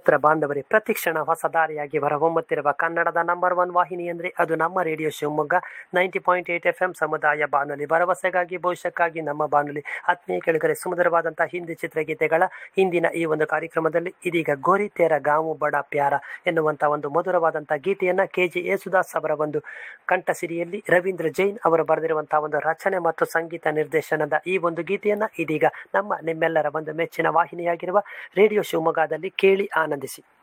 ಮಿತ್ರ ಬಾಂಧವರೇ ಪ್ರತಿಕ್ಷಣ ಹೊಸ ದಾರಿಯಾಗಿ ಹೊರಹೊಮ್ಮುತ್ತಿರುವ ಕನ್ನಡದ ನಂಬರ್ ಒನ್ ವಾಹಿನಿ ಅಂದರೆ ಅದು ನಮ್ಮ radio Shivamogga ninety point eight F M ಸಮುದಾಯ ಬಾನುಲಿ ಭರವಸೆಗಾಗಿ ಭವಿಷ್ಯಕ್ಕಾಗಿ ನಮ್ಮ ಬಾನುಲಿ ಆತ್ಮೀಯ ಕೆಳಗರೆ ಸುಮಧುರವಾದಂತಹ ಹಿಂದಿ ಚಿತ್ರಗೀತೆಗಳ ಹಿಂದಿನ ಈ ಒಂದು ಕಾರ್ಯಕ್ರಮದಲ್ಲಿ ಇದೀಗ ಗೋರಿ ತೇರ ಗಾವು ಬಡ ಪ್ಯಾರ ಎನ್ನುವಂಥ ಒಂದು ಮಧುರವಾದಂಥ ಗೀತೆಯನ್ನು ಕೆ ಜಿ ಯೇಸುದಾಸ್ ಅವರ ಒಂದು ಕಂಠಸಿರಿಯಲ್ಲಿ ರವೀಂದ್ರ ಜೈನ್ ಅವರು ಬರೆದಿರುವಂತಹ ಒಂದು ರಚನೆ ಮತ್ತು ಸಂಗೀತ ನಿರ್ದೇಶನದ ಈ ಒಂದು ಗೀತೆಯನ್ನು ಇದೀಗ ನಮ್ಮ ನಿಮ್ಮೆಲ್ಲರ ಒಂದು ಮೆಚ್ಚಿನ ವಾಹಿನಿಯಾಗಿರುವ ರೇಡಿಯೋ ಶಿವಮೊಗ್ಗದಲ್ಲಿ ಕೇಳಿ ಆನಂದಿಸಿ